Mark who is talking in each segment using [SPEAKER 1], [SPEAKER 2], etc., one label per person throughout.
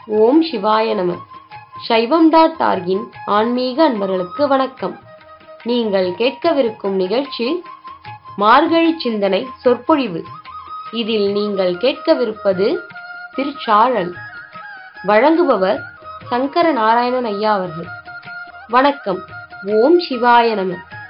[SPEAKER 1] ஓம் சிவாய நம சைவம் டாட் ஆர்கின் ஆன்மீக அன்பர்களுக்கு வணக்கம் நீங்கள் கேட்கவிருக்கும் நிகழ்ச்சி மார்கழி சிந்தனை சொற்பொழிவு இதில் நீங்கள் கேட்கவிருப்பது திருச்சாழல் வழங்குபவர் சங்கர நாராயணன் ஐயா அவர்கள் வணக்கம் ஓம் சிவாய நம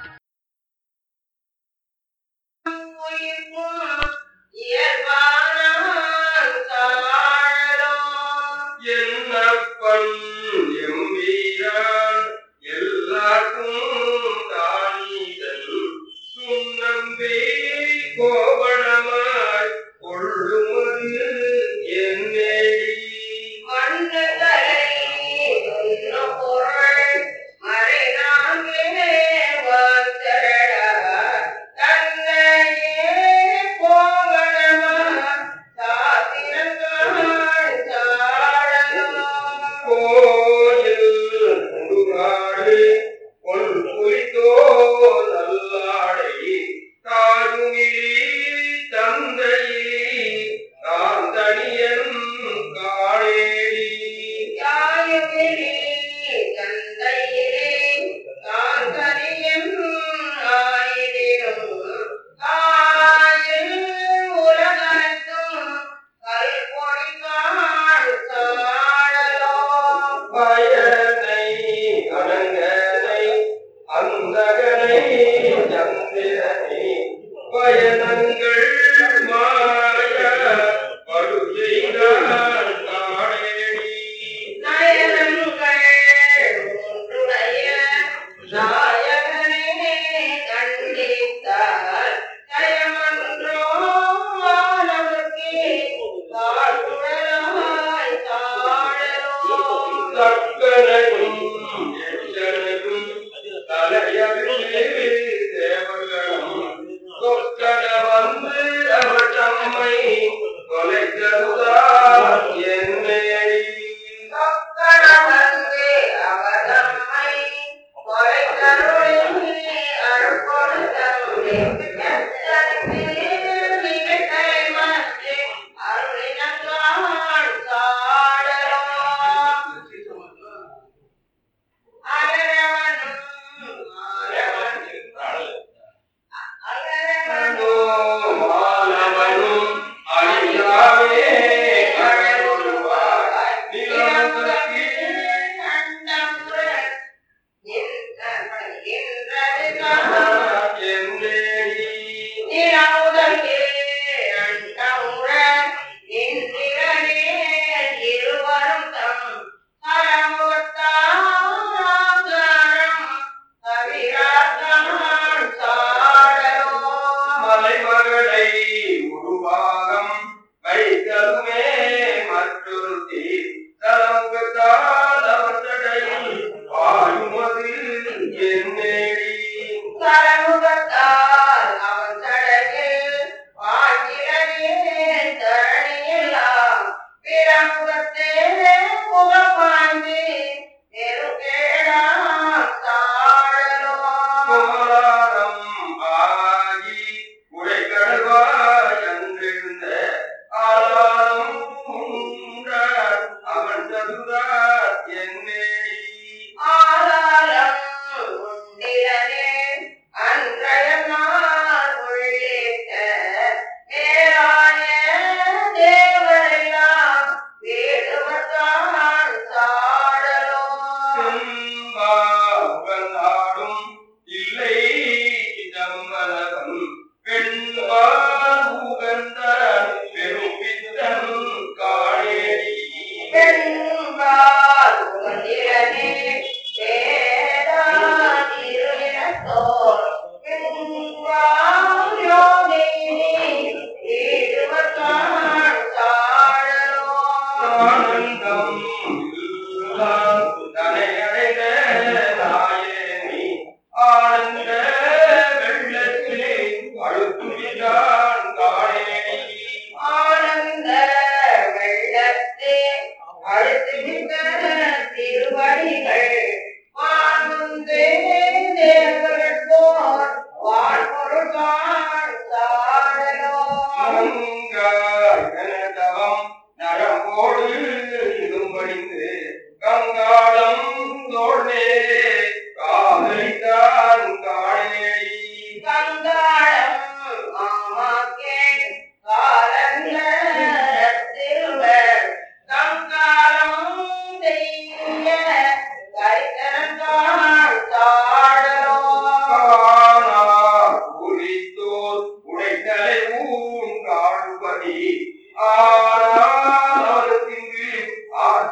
[SPEAKER 2] என்னப்பன் எம்பீரான் எல்லாருக்கும் தானீதன் சுண்ணம்பே கோவணமாய் கொள்ளுமது என்னேடி கோயில் முடுகாடு பொன் புலித்தோ நல்லாடை தாயுமிழி தந்தையிலி நான் தனியன் காணேடி பயனை அனங்கனை அந்தகனை சந்திரனை பயனங்கள் மாய படுகைதான் காணேடி தக்கனையும் எச்சனையும் தலையவிட்டு தேவர்களும் கொக்கன வந்து அவர் தம்மை கொலைத்ததுதான் என்னேடி மாணவனும் அழியாமே கழலுருவாய் நிலவுலகில் என்னேடி மலைமகளை உருவாகம் வைத்தலுமே மற்றொரு தீர் தலமுகத்தால் அவர் தடையில் வாயுமது என்னேடி கோலாரம் ஆகி உடைகடவாய் அன்றிருந்த ஆளாரம் உண்டார் அவன் ததுதார் என்னேடி செம்பா உகந்தாடும் இல்லை சிதம்பரவன் பெண்பால் உகந்த பெரும் பித்தன் காணேடி ஆனந்தம் எல்லாம் தனையடைந்த நாயனி ஆனந்த வெள்ளத்திலே அழுத்துகிறான் காணேடி
[SPEAKER 3] ஆனந்த வெள்ளத்தே அழுத்து திருவடிகள் வானுந்தே தேவர்கள் வாழ்பொருள் சாடலோ
[SPEAKER 2] மங்காய் தவம் நரம்போடு இடும்படி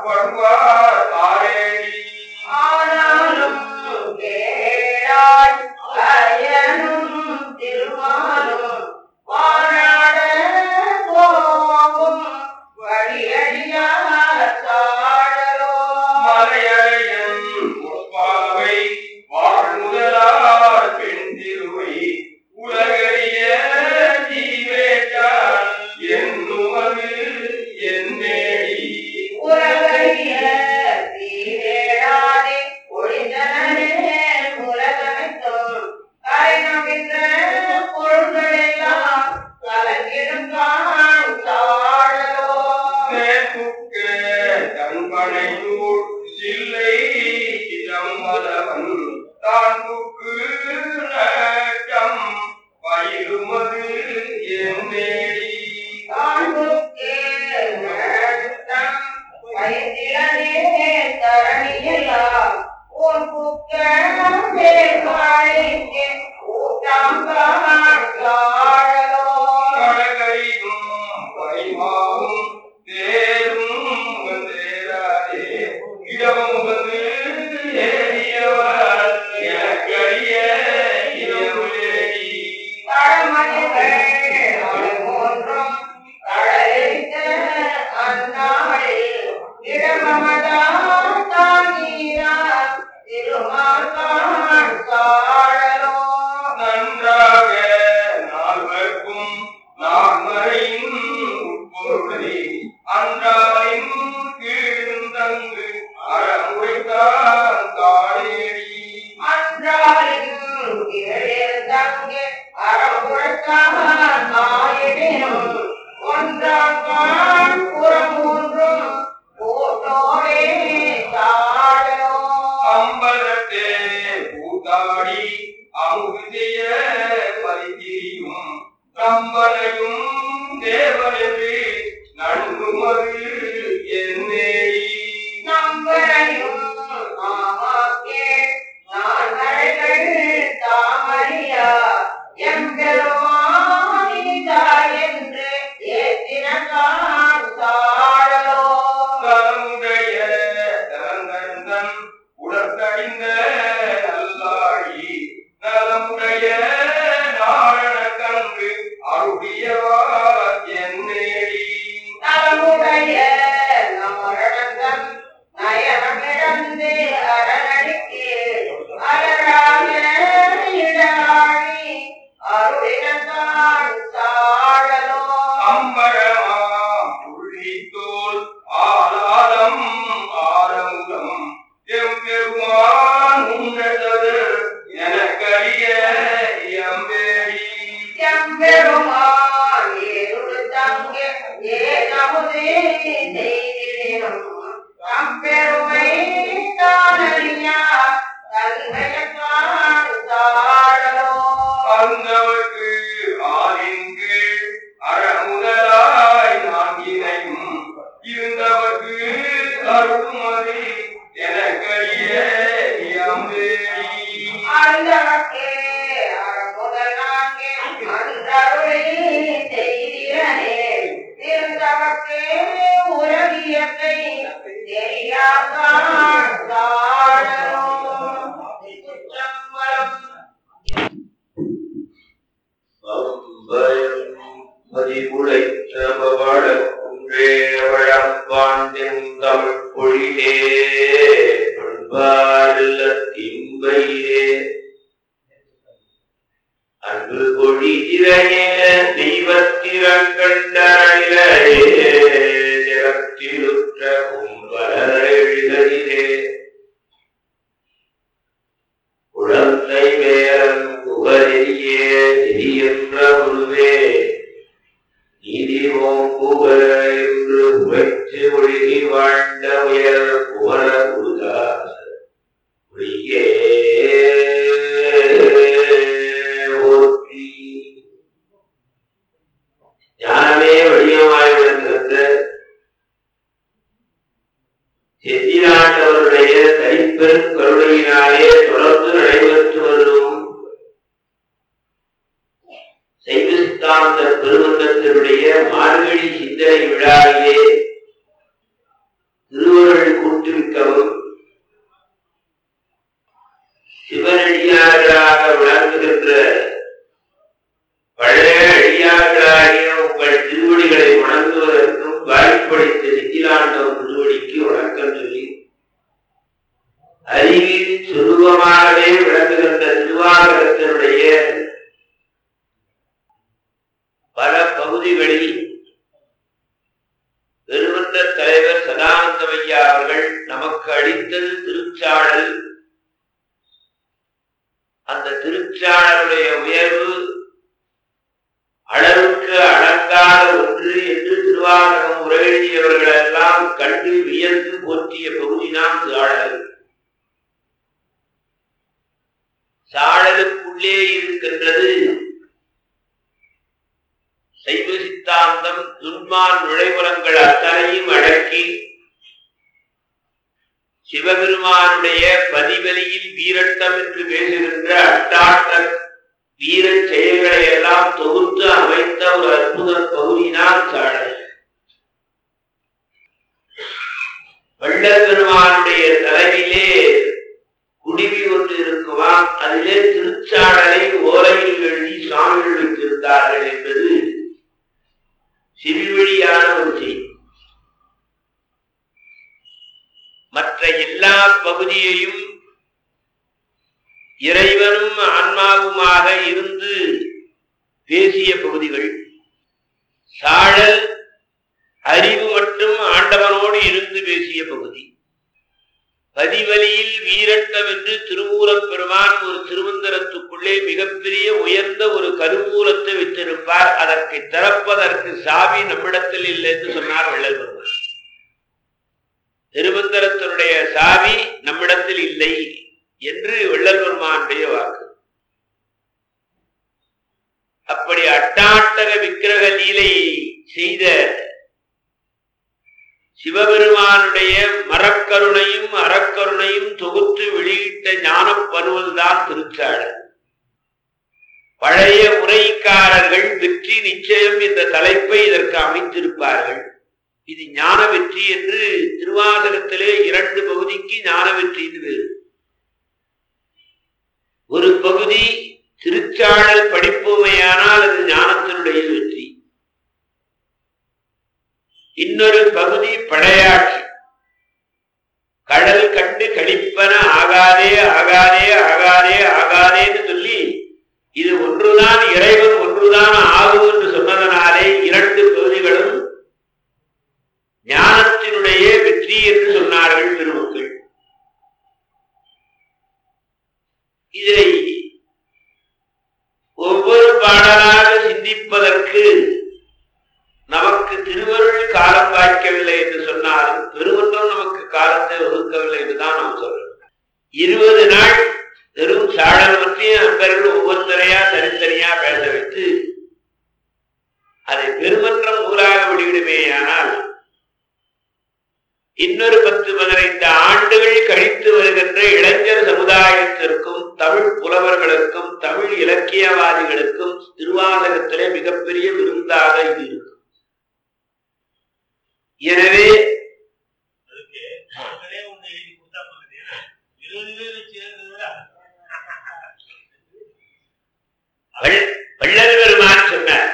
[SPEAKER 2] ஆட்படுவார் ஆரேடி
[SPEAKER 3] ஆனாலும் கேளாய் அயனும் திருமாலும் வாழாட போகும் வழியடியார் சாடலோ
[SPEAKER 2] மலையழையன் முற்பாவை வாழ்முதலார் பெண் திருவை உலகறிய ஜீவேட்டான் என்னுவது என்னேடி
[SPEAKER 3] உலகைய தீரேடாதே ஒளிந்தனரே உலகனைத்தும் கரை நம்பின்ற பொருள்களெல்லாம் கலங்கிடும் காண் சாடலோ
[SPEAKER 2] மேற்குக்க தன்பனையூர் சில்லை சிதம்பரவன் தான் புக்கு நட்டம் பயிலுமது என்னேடி
[SPEAKER 3] காண்புக்கே நடத்தம் பயத்திலனே தரணியெல்லாம் உன் புக்க வேள்வாழிக்கு ஊட்டம் காண் சாடலோ
[SPEAKER 2] கடகரியும் பரிமாவும் தேரும் வந்தேராதே இடமும் வந்து ஏறியவர் எனக்கறிய இரவுலேடி
[SPEAKER 3] தடமணிகள் மூன்றும் கடலித்த அந்நாளில் இடமமதா தாங்கினார் திருமால் சாடலோ
[SPEAKER 2] நன்றாக நால்வர்க்கும் நான்மறையின் உட்பொருளை அன்றாரின் கீழ்ந்தங்கு அறமுறைத்தான் காடேடி
[SPEAKER 3] அன்றாலின் கீழில் தங்கி அறமுழக்கான் ஆயிடினும் ஒன்றாம் காண் புறம் மூன்றும் கூட்டோடே சாடலோ
[SPEAKER 2] அம்பலத்தே பூத்தாடி அமுதிய பரிதியும் கம்பனையும் தேவனென்று நன்குமது என்னேடி
[SPEAKER 3] நம்பரையும் ஆமாக்கே நான் மழைகள் தாமரியா எம்பெருமானிதா என்று ஏத்தினகான் சாடலோ
[SPEAKER 2] தலமுடைய தலந்தன் உடற்கடிந்த நல்லாழி நலமுடைய நாரண கன்று அருளியவா என்னேடி
[SPEAKER 3] நலமுடைய நாரணன் நயனமிழந்து அரணடிக்கு அலராய இடாழி அருளினத்தான் சாடலோ
[SPEAKER 2] அம்பரமாம் புள்ளித்தோல் ஆலாலம் ஆரமுகம் எம்பெருமான் உன்னதது எனக்கறிய எம்பேடி
[SPEAKER 3] எம்பெருமான் ஏருடு தங்கு ஏதமுதே செய்திடும் தம்பெருமை தானறியா தன்மையத்தான் சாடலோ
[SPEAKER 2] அந்தவர்க்கு ஆலிங்கு அறமுதலாய் நான்கினையும் இருந்தவர்க்கு அருள்மதி எனக்கறிய எம்பேடி
[SPEAKER 3] அந்தவர்க்கே அறமுதல் நான்கே அன்றருளி செய்திடனே இருந்தவர்க்கே உலகியத்தை தெரியாதான் சாடலோ குற்றம்பலம்
[SPEAKER 4] பதிமுளைத்தபவழக்குன்றே வழப்பாண்டின் தமிழ் பொழிலே பண்பாரில்ல திம்பையிலே அன்பு கொடி திரையே தெய்வத்திரங்கண்டரிலே ஜகத்திலுற்ற கும்பலரிலே குழந்தை வேரம் புகழியே திரியன்ற குருவே நீதி ஓங்குக என்று உழைத்து ஒழுகி வாழ்ந்த உயர் புகழ குருதாச ஒளியே போற்றி ஞானமே வடிவமாய் விளங்குகின்ற செத்திநாட்டவருடைய தனிப்பெரும் கருணையினாலே தொடர்ந்து நடைபெற்று வரும் சைவ சித்தாந்த பெருமந்தத்தினுடைய மார்கழி சிந்தனை விழாவிலே திருவருள் ஊற்றுவிக்கவும் சிவனடியார்களாக விளங்குகின்ற பழைய அடியார்களாகிய உங்கள் திருவடிகளை வணங்குவதற்கும் வாய்ப்பளித்த சித்திலாண்டவன் திருவடிக்கு வணக்கம் சொல்லி அறிவின் சுரூபமாகவே விளங்குகின்ற திருவாகரத்தினுடைய பல பகுதிகளில் பெருமன்ற தலைவர் சதானந்தமையா அவர்கள் நமக்கு அளித்தது திருச்சாடல் அந்த திருச்சாடலுடைய உயர்வு அளவுக்கு அடங்காத ஒன்று என்று திருவாசகம் உரையெழுதியவர்கள் எல்லாம் கண்டு வியந்து போற்றிய பகுதிதான் சாழல் சாழலுக்குள்ளே இருக்கின்றது சைவ சித்தாந்தம் துன்மான் நுழைவுலங்கள் அத்தனையும் அடக்கி சிவபெருமானுடைய பதிவலியில் வீரட்டம் என்று பேசுகின்ற அட்டாட்ட வீர செயல்களை எல்லாம் தொகுத்து அமைத்த ஒரு அற்புத பகுதிதான் சாடல் வள்ளல் பெருமானுடைய தலைவிலே குடிவி ஒன்று இருக்குமாம் அதிலே திருச்சாடலை ஓலையில் எழுதி சாமிகள் வைத்திருந்தார்கள் என்பது சிறுவழியான ஒரு செய்தி மற்ற எல்லா பகுதியையும் இறைவனும் ஆன்மாவுமாக இருந்து பேசிய பகுதிகள் சாழல் அறிவு மட்டும் ஆண்டவனோடு இருந்து பேசிய பகுதி பதிவலியில் வீரட்டம் என்று திருமூலப் பெருமான் ஒரு திருமந்திரத்துக்குள்ளே மிகப்பெரிய உயர்ந்த ஒரு கருமூலத்தை வைத்திருப்பார் அதற்கு திறப்பதற்கு சாவி நம்மிடத்தில் இல்லை என்று சொன்னார் வள்ளல் பெருமான் திருமந்திரத்தினுடைய சாவி நம்மிடத்தில் இல்லை என்று வள்ளல் பெருமானுடைய வாக்கு அப்படி அட்டாட்டக விக்கிரக லீலை செய்த சிவபெருமானுடைய மரக்கருணையும் அறக்கருணையும் தொகுத்து வெளியிட்ட ஞானப் பருவல்தான் திருச்சாடல் பழைய உரைக்காரர்கள் வெற்றி நிச்சயம் என்ற தலைப்பை இதற்கு அமைத்திருப்பார்கள் இது ஞான வெற்றி என்று திருவாசகத்திலே இரண்டு பகுதிக்கு ஞான வெற்றி என்று ஒரு பகுதி திருச்சாடல் படிப்போமையானால் அது ஞானத்தினுடைய வெற்றி இன்னொரு பகுதி படையாட்சி கடல் கண்டு கழிப்பன ஆகாதே ஆகாதே ஆகாதே ஆகாதேன்னு சொல்லி இது ஒன்றுதான் இறைவன் ஒன்றுதான் ஆகும் என்று சொன்னதனாலே இரண்டு பகுதிகளும் ஞானத்தினுடைய வெற்றி என்று சொன்னார்கள் பெருமக்கள் இதை ஒவ்வொரு பாடலாக சிந்திப்பதற்கு நமக்கு திருவருள் காலம் வாய்க்கவில்லை என்று சொன்னாலும் பெருமன்றம் நமக்கு காலத்தை ஒதுக்கவில்லை என்றுதான் நாம் சொல்றோம் இருபது நாள் வெறும் சாடல் பற்றி அன்பர்கள் ஒவ்வொருத்தரையா தனித்தனியா பேச வைத்து அதை பெருமன்றம் நூலாக வெளியிடுமேயானால் இன்னொரு பத்து பதினைந்து ஆண்டுகள் கழித்து வருகின்ற இளைஞர் சமுதாயத்திற்கும் தமிழ் புலவர்களுக்கும் தமிழ் இலக்கியவாதிகளுக்கும் திருவாசகத்திலே மிகப்பெரிய விருந்தாக இது இருக்கும் எனவே
[SPEAKER 5] அதுக்கு மக்களே ஒண்ணு எழுதி கொடுத்தா போகுது இருபது பேர் வச்சு எழுதுறத
[SPEAKER 4] வள்- வள்ளல் பெருமான் சொன்னார்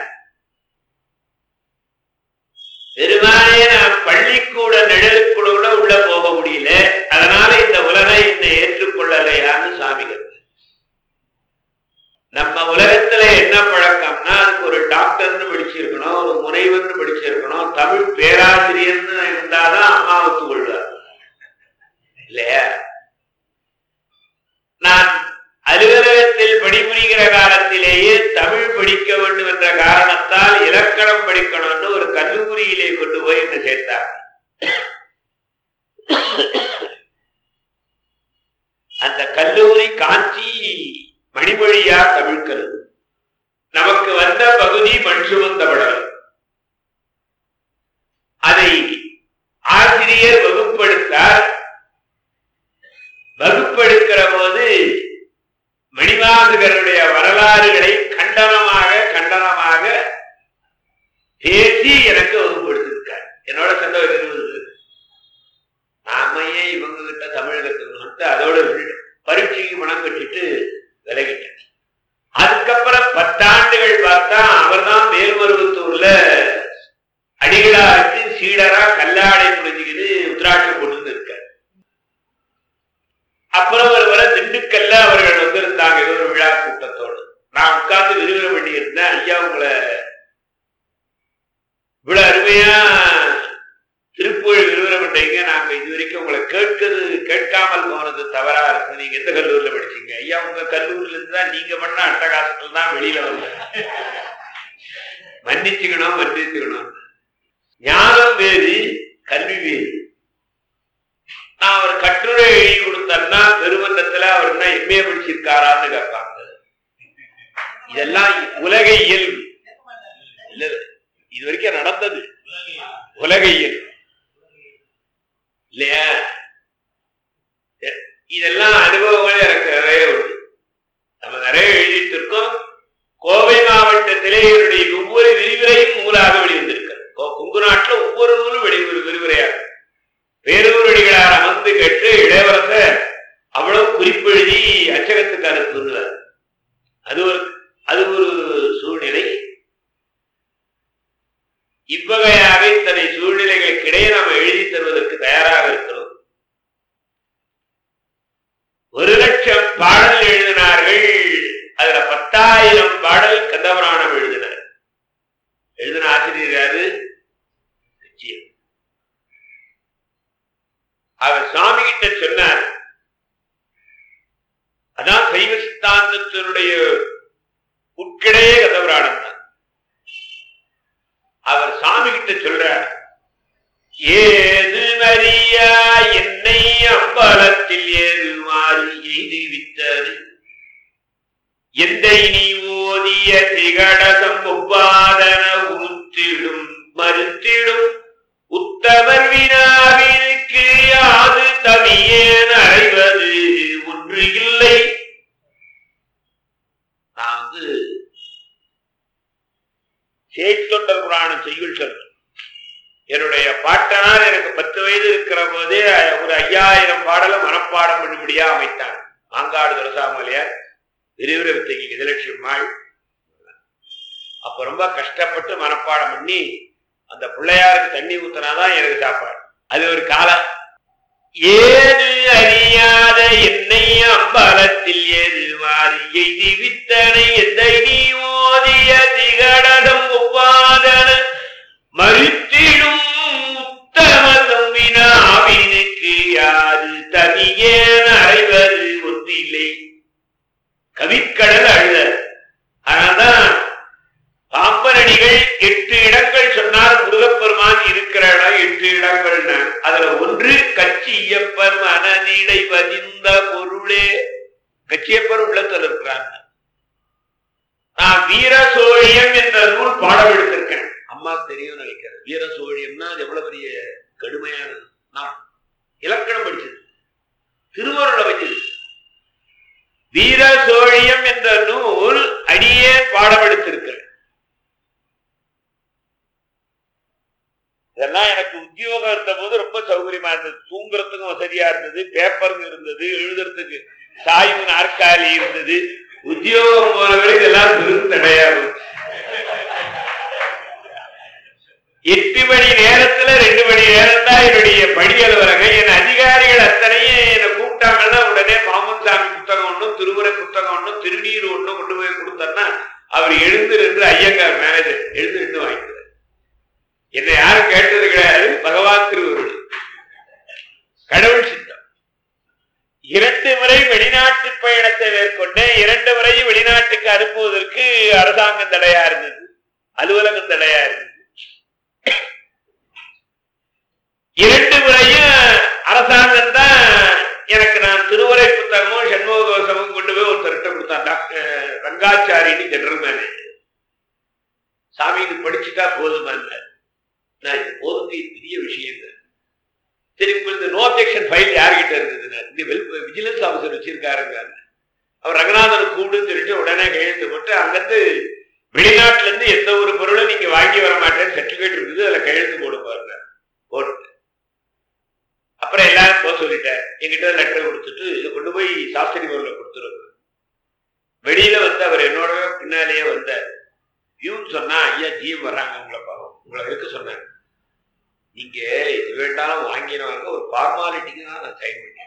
[SPEAKER 4] பெருமானே நான் பள்ளிக்கூட நிழலுக்குள்ள கூட உள்ள போக முடியல அதனால இந்த உலகம் என்னை ஏற்றுக்கொள்ளலையான்னு சாமி கேட்டார். நம்ம உலகத்துல என்ன பழக்கம்னா அதுக்கு ஒரு டாக்டர்னு படிச்சிருக்கணும் ஒரு முனைவர்னு படிச்சிருக்கணும் தமிழ் பேராசிரியர்னு இருந்தாதான் அம்மா ஒத்துக்கொள்வார் இல்லையா நான் அலுவலகத்தில் பணிபுரிகிற காலத்திலேயே தமிழ் படிக்க வேண்டும் என்ற காரணத்தால் இலக்கணம் படிக்கணும்னு ஒரு கல்லூரியிலே கொண்டு போய் என்ன சேர்த்தார் அந்த கல்லூரி காஞ்சி மணிமொழியா தமிழ் கல்லூரி நமக்கு வந்த பகுதி மண் சுமந்த படலம் அதை ஆசிரியர் வகுப்படுத்தார் வகுப்பெடுக்கிற போது மணிவாசகருடைய வரலாறுகளை கண்டனமாக கண்டனமாக பேசி எனக்கு வகுப்படுத்திருக்கார் என்னோட சண்டை இருபது நாம ஏன் பணம் கட்டிட்டு விலகிட்டேன் அதுக்கப்புறம் பத்தாண்டுகள் பார்த்தா அவர்தான் மேல்மருவத்தூர்ல அடிகளா வச்சு சீடரா கல்லாடை புரிஞ்சுக்கிட்டு உத்ராட்சம் போட்டு இருக்கார் அப்புறம் ஒரு வர திண்டுக்கல்ல அவர்கள் வந்திருந்தாங்க ஏதோ ஒரு விழா கூட்டத்தோடு நான் உட்கார்ந்து விரிவுரை பண்ணி இருந்தேன் ஐயா உங்களை இவ்வளவு அருமையா திருப்பூர் விரிவுரை பண்றீங்க நாங்க இது வரைக்கும் உங்களை கேட்கிறது கேட்காமல் போனது தவறா இருக்கு நீங்க எந்த கல்லூரியில படிச்சீங்க ஐயா உங்க கல்லூரியில இருந்து தான் நீங்க பண்ண அட்டகாசத்துல தான் வெளியில வந்தேன் மன்னிச்சுக்கணும் மன்னிச்சுக்கணும் ஞானம் வேறு கல்வி வேறு நான் அவர் கட்டுரை எழுதி கொடுத்தேன்னா பெருமன்றத்துல அவர் என்ன எம்ஏ படிச்சிருக்காரான்னு கேட்பாங்க இதெல்லாம் உலக இயல்பு இல்ல இது வரைக்கும் நடந்தது உலக இயல்பு இல்லையா எ- இதெல்லாம் அனுபவங்களே எனக்கு நிறைய உண்டு நம்ம நிறைய எழுதிட்டு இருக்கோம் கோவை மாவட்டத்திலே இவருடைய ஒவ்வொரு விரிவுரையும் நூலாக வெளிவந்திருக்கிறது கோ- கொங்கு நாட்டுல ஒவ்வொரு நூலும் வெளி விரிவுரையாக வேறொரு அடிகளார் அமர்ந்து கேட்டு இளையவரசர் அவ்வளவு குறிப்பெழுதி அச்சகத்துக்கு அனுப்புகிறார் அது ஒரு அது ஒரு சூழ்நிலை இவ்வகையாக இத்தனை சூழ்நிலைகளுக்கிடையே நாம் எழுதி தருவதற்கு தயாராக இருக்கிறோம் ஒரு லட்சம் பாடல் எழுதினார்கள் அதுல பத்தாயிரம் பாடல் கந்தபுராணம் எழுதினார் எழுதின ஆசிரியர் யாரு நிச்சயம் அவர் சுவாமி கிட்ட சொன்னார் அதான் சைவ சித்தாந்தத்தினுடைய உட்கிடையே கதவராடம் தான் அவர் சாமி கிட்ட சொல்றார் ஏது அறியா என்னை அம்பலத்தில் ஏறுமாறு எய்து வித்தது எந்தை நீ ஓதிய திகடசம் ஒவ்வாதன உறுத்திடும் மறுத்திடும் உத்தமர் வினாவிற்கு யாது தவியேன் அறைவது ஒன்று இல்லை நான் வந்து சேத்தொண்டர் புராணம் செய்யுள் சொல்றேன் என்னுடைய பாட்டனார் எனக்கு பத்து வயது இருக்கிற போதே ஒரு ஐயாயிரம் பாடலை மனப்பாடம் பண்ணும்படியா அமைத்தான் மாங்காடு துரசாமலையார் விரிவுரை வித்தைக்கு விஜயலட்சுமாள் அப்ப ரொம்ப கஷ்டப்பட்டு மனப்பாடம் பண்ணி அந்த பிள்ளையாருக்கு தண்ணி ஊத்தினாதான் எனக்கு சாப்பாடு அது ஒரு காலம் ஏது அறியாத என்னை அம்பலத்தில் ஏது மாறி எய்தி வித்தனை எந்தை நீ ஓதிய திகடகம் ஒவ்வாதன மறுத்திடும் உத்தம தம்பினாவினுக்கு யாரு தனியேன அறைவது ஒன்றில்லை கவிக்கடல் அழுத அதனால்தான் பாம்பரடிகள் எட்டு இடங்கள் சொன்னார் முருகப்பெருமான் இருக்கிற இடம் எட்டு இடங்கள் அதுல ஒன்று கச்சியப்பர் மனதிடை பதிந்த பொருளே கச்சியப்பர் உள்ளத்தில் இருக்கிறார் நான் வீர சோழியம் என்ற நூல் பாடம் எடுத்திருக்கேன் அம்மா தெரியும் நினைக்கிறேன் வீர சோழியம்னா அது எவ்வளவு பெரிய கடுமையானது நான் இலக்கணம் படிச்சது திருவருளை வச்சது வீர சோழியம் என்ற நூல் அடியே பாடம் எடுத்திருக்கிறேன் இதெல்லாம் எனக்கு உத்தியோகம் இருந்த போது ரொம்ப சௌகரியமா இருந்தது தூங்குறதுக்கும் வசதியா இருந்தது பேப்பருங்க இருந்தது எழுதுறதுக்கு சாய்வு நாற்காலி இருந்தது உத்தியோகம் போனவரை இதெல்லாம் பெரும் தடையா போச்சு எட்டு மணி நேரத்துல ரெண்டு மணி நேரம் தான் என்னுடைய பணி அலுவலகம் என் அதிகாரிகள் அத்தனையும் என்னை கூப்பிட்டாங்கன்னா உடனே மாமன் சாமி புத்தகம் ஒண்ணும் திருமுறை புத்தகம் ஒண்ணும் திருநீர் ஒண்ணும் கொண்டு போய் கொடுத்தோன்னா அவர் எழுந்து நின்று ஐயங்கார் மேனேஜர் எழுந்து நின்று வாங்கிக்கிறார் என்னை யாரும் கேட்டது கிடையாது பகவான் திருவருள் கடவுள் சித்தம் இரண்டு முறை வெளிநாட்டு பயணத்தை மேற்கொண்டேன் இரண்டு முறையும் வெளிநாட்டுக்கு அனுப்புவதற்கு அரசாங்கம் தடையா இருந்தது அலுவலகம் தடையா இருந்தது இரண்டு முறையும் அரசாங்கம் தான் எனக்கு நான் திருவரை புத்தகமும் சண்முக கோஷமும் கொண்டு போய் ஒருத்தர்கிட்ட கொடுத்தான் டாக்டர் ரங்காச்சாரின்னு ஜெனரல் மேனேஜர் சாமி இது படிச்சுட்டா போதுமான்னார் நான் இது போதுங்க இது பெரிய விஷயம் சரி உங்களுக்கு நோ அப்ஜெக்ஷன் ஃபைல் யார்கிட்ட இருந்ததுன்னா இந்த விஜிலன்ஸ் ஆஃபீஸர் வச்சிருக்காருங்க அவர் ரங்கநாதன் கூடுன்னு சொல்லிட்டு உடனே கையெழுத்து போட்டு அங்கிருந்து வெளிநாட்டுல இருந்து எந்த ஒரு பொருளும் நீங்க வாங்கி வர மாட்டேன்னு சர்டிபிகேட் இருக்குது அதுல கையெழுத்து போட பாருங்க போட்டு அப்புறம் எல்லாரும் போக சொல்லிட்டார் என்கிட்ட லெட்டர் கொடுத்துட்டு இதை கொண்டு போய் சாஸ்திரி ஊர்ல கொடுத்துருங்க வெளியில வந்து அவர் என்னோட பின்னாலேயே வந்தார் பியூன் சொன்னா ஐயா ஜிஎம் வர்றாங்க உங்களை பாவம் உங்களை இருக்க சொன்னாங்க நீங்க இது வேண்டாம் வாங்கினவங்க ஒரு ஃபார்மாலிட்டிக்கு தான் நான் சைன் பண்ணேன்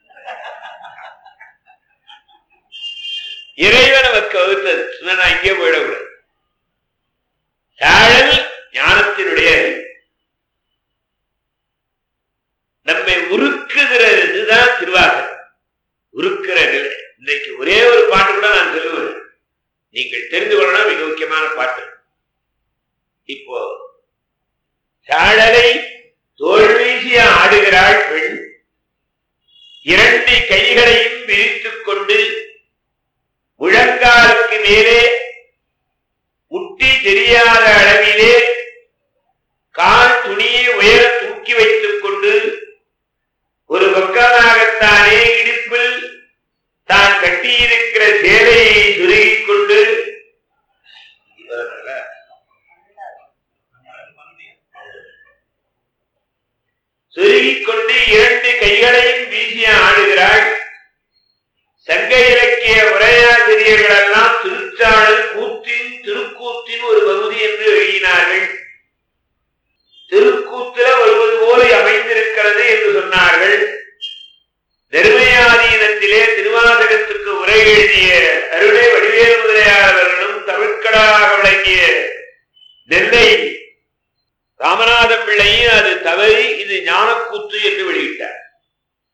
[SPEAKER 4] இறைவன் நமக்கு வகுத்தது சொன்னா நான் இங்கே போயிடக்கூடாது சாழல் ஞானத்தினுடைய அறிவு. நம்மை உருக்குகிற இதுதான் திருவாசகம் உருக்குற நிலை இன்னைக்கு ஒரே ஒரு பாட்டு கூட நான் சொல்லுவேன் நீங்கள் தெரிந்து கொள்ளணும் மிக முக்கியமான பாட்டு இப்போ சாழலை தோல் வீசி ஆடுகிறாள் பெண் இரண்டு கைகளையும் விரித்துக் கொண்டு முழங்காலுக்கு மேலே முட்டி தெரியாத அளவிலே கால் துணியை உயர தூக்கி வைத்துக் கொண்டு ஒரு பக்கமாகத்தானே இடுப்பில் தான் கட்டியிருக்கிற சேலையை சுருகிக் கொண்டு சுருகிக் கொண்டு இரண்டு கைகளையும் வீசி ஆடுகிறாள் சங்க இலக்கிய உரையாசிரியர்கள் எல்லாம் திருச்சாளர் கூத்தின் திருக்கூத்தின் ஒரு பகுதி என்று எழுதினார்கள் திருக்கூத்துல வருவது போல அமைந்திருக்கிறது என்று சொன்னார்கள் தர்மயாதீனத்திலே திருவாசகத்துக்கு உரை எழுதிய அருளை வடிவேல் முதலியார் அவர்களும் தமிழ்கடலாக விளங்கிய நெல்லை ராமநாதன் பிள்ளையும் அது தவறி இது ஞானக்கூத்து என்று வெளியிட்டார்